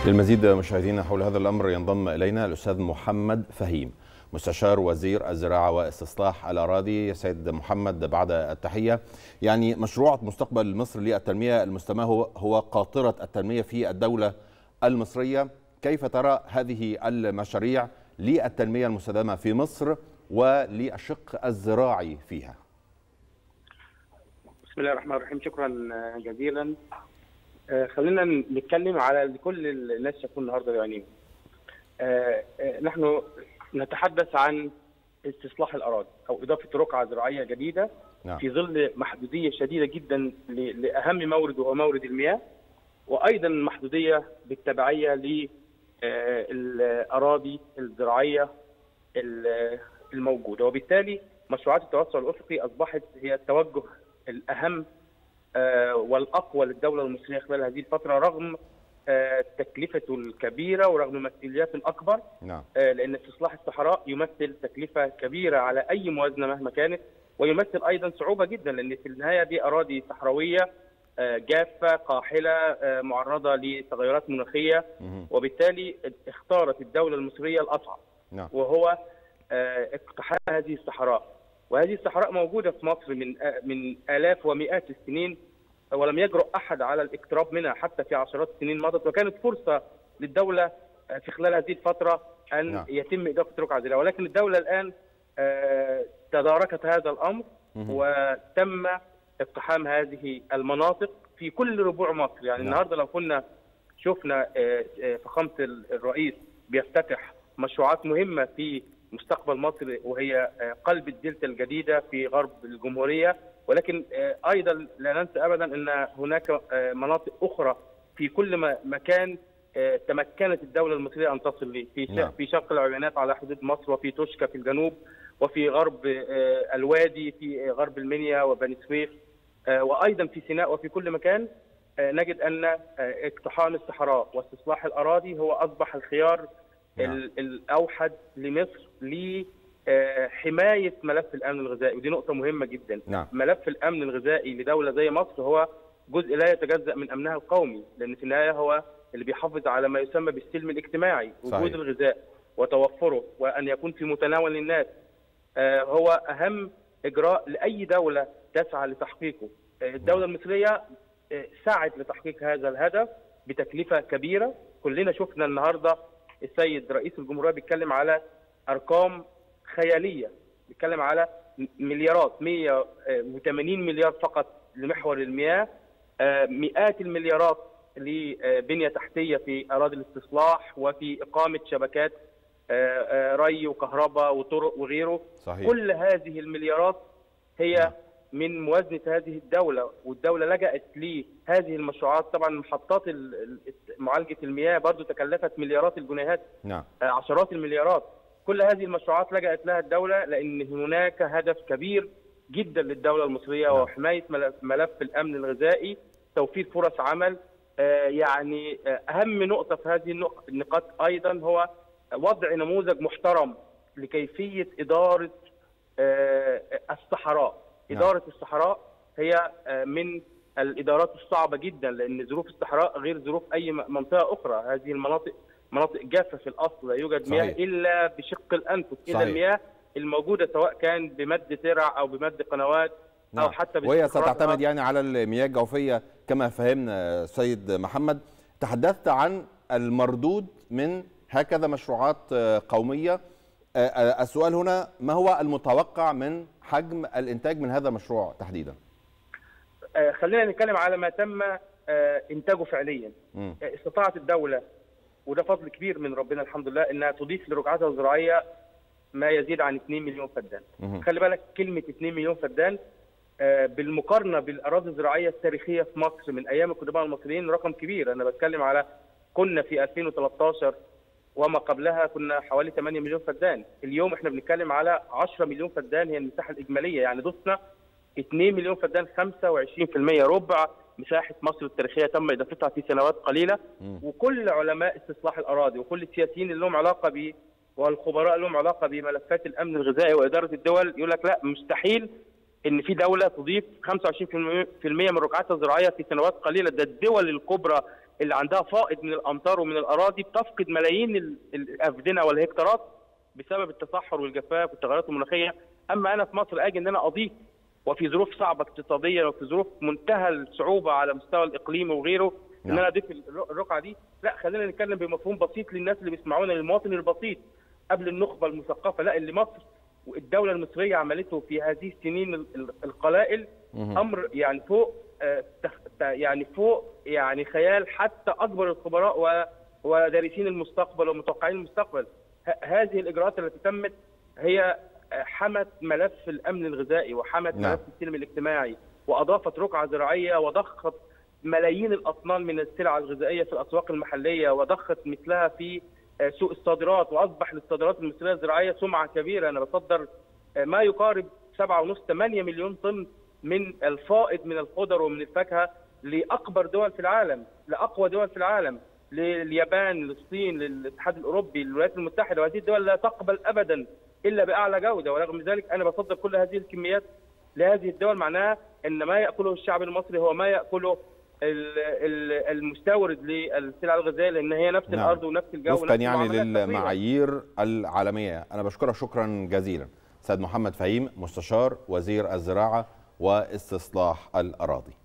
للمزيد مشاهدينا حول هذا الامر ينضم الينا الاستاذ محمد فهيم مستشار وزير الزراعه واستصلاح الاراضي سيد محمد بعد التحيه يعني مشروع مستقبل مصر للتنميه المستدامه هو هو قاطره التنميه في الدوله المصريه كيف ترى هذه المشاريع للتنميه المستدامه في مصر وللشق الزراعي فيها بسم الله الرحمن الرحيم شكرا جزيلا آه، خلينا نتكلم على كل الناس شافوه النهارده بعينيهم. آه، آه، نحن نتحدث عن استصلاح الاراضي او اضافه رقعه زراعيه جديده نعم. في ظل محدوديه شديده جدا ل- لاهم مورد وهو مورد المياه وايضا محدوديه بالتبعيه للاراضي الزراعيه ال- الموجوده وبالتالي مشروعات التوسع الافقي اصبحت هي التوجه الاهم آه، والاقوى للدوله المصريه خلال هذه الفتره رغم آه، تكلفته الكبيره ورغم مسؤوليات اكبر نعم آه، لان استصلاح الصحراء يمثل تكلفه كبيره على اي موازنه مهما كانت ويمثل ايضا صعوبه جدا لان في النهايه دي اراضي صحراويه آه، جافه قاحله آه، معرضه لتغيرات مناخيه مهم. وبالتالي اختارت الدوله المصريه الاصعب نعم وهو آه، اقتحام هذه الصحراء وهذه الصحراء موجوده في مصر من آه، من الاف ومئات السنين ولم يجرؤ احد على الاقتراب منها حتى في عشرات السنين مضت وكانت فرصه للدوله آه، في خلال هذه الفتره ان نعم. يتم اضافه رقعه زراعيه ولكن الدوله الان آه، تداركت هذا الامر مهم. وتم اقتحام هذه المناطق في كل ربوع مصر يعني نعم. النهارده لو كنا شفنا آه، آه، فخامه الرئيس بيفتتح مشروعات مهمه في مستقبل مصر وهي آه، قلب الدلتا الجديده في غرب الجمهوريه ولكن آه، ايضا لا ننسى ابدا ان هناك آه، مناطق اخرى في كل م- مكان آه، تمكنت الدوله المصريه ان تصل له في ش- نعم. في شرق العيونات على حدود مصر وفي توشكا في الجنوب وفي غرب آه، الوادي في آه، غرب المنيا وبني سويف آه، وايضا في سيناء وفي كل مكان آه، نجد ان آه، اقتحام الصحراء واستصلاح الاراضي هو اصبح الخيار نعم. ال- الاوحد لمصر لحمايه ملف الامن الغذائي ودي نقطه مهمه جدا نعم. ملف الامن الغذائي لدوله زي مصر هو جزء لا يتجزا من امنها القومي لان في النهايه هو اللي بيحافظ على ما يسمى بالسلم الاجتماعي صحيح. وجود الغذاء وتوفره وان يكون في متناول الناس آه، هو اهم اجراء لاي دوله تسعى لتحقيقه آه، الدوله المصريه آه، سعت لتحقيق هذا الهدف بتكلفه كبيره كلنا شفنا النهارده السيد رئيس الجمهوريه بيتكلم على ارقام خياليه بيتكلم على م- مليارات 180 مليار فقط لمحور المياه آه، مئات المليارات لبنيه تحتيه في اراضي الاستصلاح وفي اقامه شبكات آه، آه، ري وكهرباء وطرق وغيره صحيح كل هذه المليارات هي نعم. من موازنه هذه الدوله والدوله لجأت لهذه المشروعات طبعا محطات ال- ال- معالجه المياه برضو تكلفت مليارات الجنيهات نعم آه، عشرات المليارات كل هذه المشروعات لجأت لها الدولة لأن هناك هدف كبير جدا للدولة المصرية نعم. وهو حماية ملف, ملف الأمن الغذائي توفير فرص عمل آه، يعني آه، أهم نقطة في هذه النق- النقاط أيضا هو وضع نموذج محترم لكيفية إدارة آه، الصحراء نعم. إدارة الصحراء هي آه، من الإدارات الصعبة جدا لأن ظروف الصحراء غير ظروف أي م- منطقة أخرى هذه المناطق مناطق جافة في الأصل لا يوجد مياه صحيح. إلا بشق الأنفس صحيح. إلا المياه الموجودة سواء كان بمد ترع أو بمد قنوات أو نعم. حتى وهي باستخراجها. ستعتمد يعني على المياه الجوفيه كما فهمنا سيد محمد تحدثت عن المردود من هكذا مشروعات آه، قوميه آه، آه، السؤال هنا ما هو المتوقع من حجم الانتاج من هذا المشروع تحديدا آه، خلينا نتكلم على ما تم آه، إنتاجه فعليا مم. آه، استطاعت الدولة وده فضل كبير من ربنا الحمد لله إنها تضيف لرقعتها الزراعية ما يزيد عن 2 مليون فدان مهم. خلي بالك كلمة 2 مليون فدان آه، بالمقارنة بالأراضي الزراعية التاريخية في مصر من أيام القدماء المصريين رقم كبير أنا بتكلم على كنا في 2013 وما قبلها كنا حوالي 8 مليون فدان اليوم احنا بنتكلم على 10 مليون فدان هي المساحة الإجمالية يعني ضفنا 2 مليون فدان 25% ربع مساحة مصر التاريخية تم إضافتها في سنوات قليلة مم. وكل علماء استصلاح الأراضي وكل السياسيين اللي لهم علاقة ب والخبراء لهم علاقة بملفات الأمن الغذائي وإدارة الدول يقول لك لا مستحيل ان في دوله تضيف 25% من رقعتها الزراعيه في سنوات قليله ده الدول الكبرى اللي عندها فائض من الامطار ومن الاراضي بتفقد ملايين ال- الافدنه والهكتارات بسبب التصحر والجفاف والتغيرات المناخيه اما انا في مصر اجي ان انا اضيف وفي ظروف صعبه اقتصاديا وفي ظروف منتهى الصعوبه على مستوى الاقليم وغيره ان نعم. انا اضيف الر- الرقعه دي لا خلينا نتكلم بمفهوم بسيط للناس اللي بيسمعونا للمواطن البسيط قبل النخبه المثقفه لا اللي مصر والدوله المصريه عملته في هذه السنين ال- ال- القلائل مهم. امر يعني فوق آه، تخ- ت- يعني فوق يعني خيال حتى اكبر الخبراء و- ودارسين المستقبل ومتوقعين المستقبل ه- هذه الاجراءات التي تمت هي آه، حمت ملف الامن الغذائي وحمت نعم. ملف السلم الاجتماعي واضافت رقعه زراعيه وضخت ملايين الاطنان من السلع الغذائيه في الاسواق المحليه وضخت مثلها في آه، سوق الصادرات واصبح للصادرات المصريه الزراعيه سمعه كبيره انا بصدر آه، ما يقارب 7.5 8 مليون طن من الفائض من الخضر ومن الفاكهه لاكبر دول في العالم لاقوى دول في العالم لليابان للصين للاتحاد الاوروبي للولايات المتحده وهذه الدول لا تقبل ابدا الا باعلى جوده ورغم ذلك انا بصدر كل هذه الكميات لهذه الدول معناها ان ما ياكله الشعب المصري هو ما ياكله ال- ال- المستورد للسلع الغذائيه لان هي نفس نعم. الارض ونفس الجو وفقا ونفس يعني المعاملات تقريباً. للمعايير العالميه انا بشكرك شكرا جزيلا سيد محمد فهيم مستشار وزير الزراعه واستصلاح الاراضي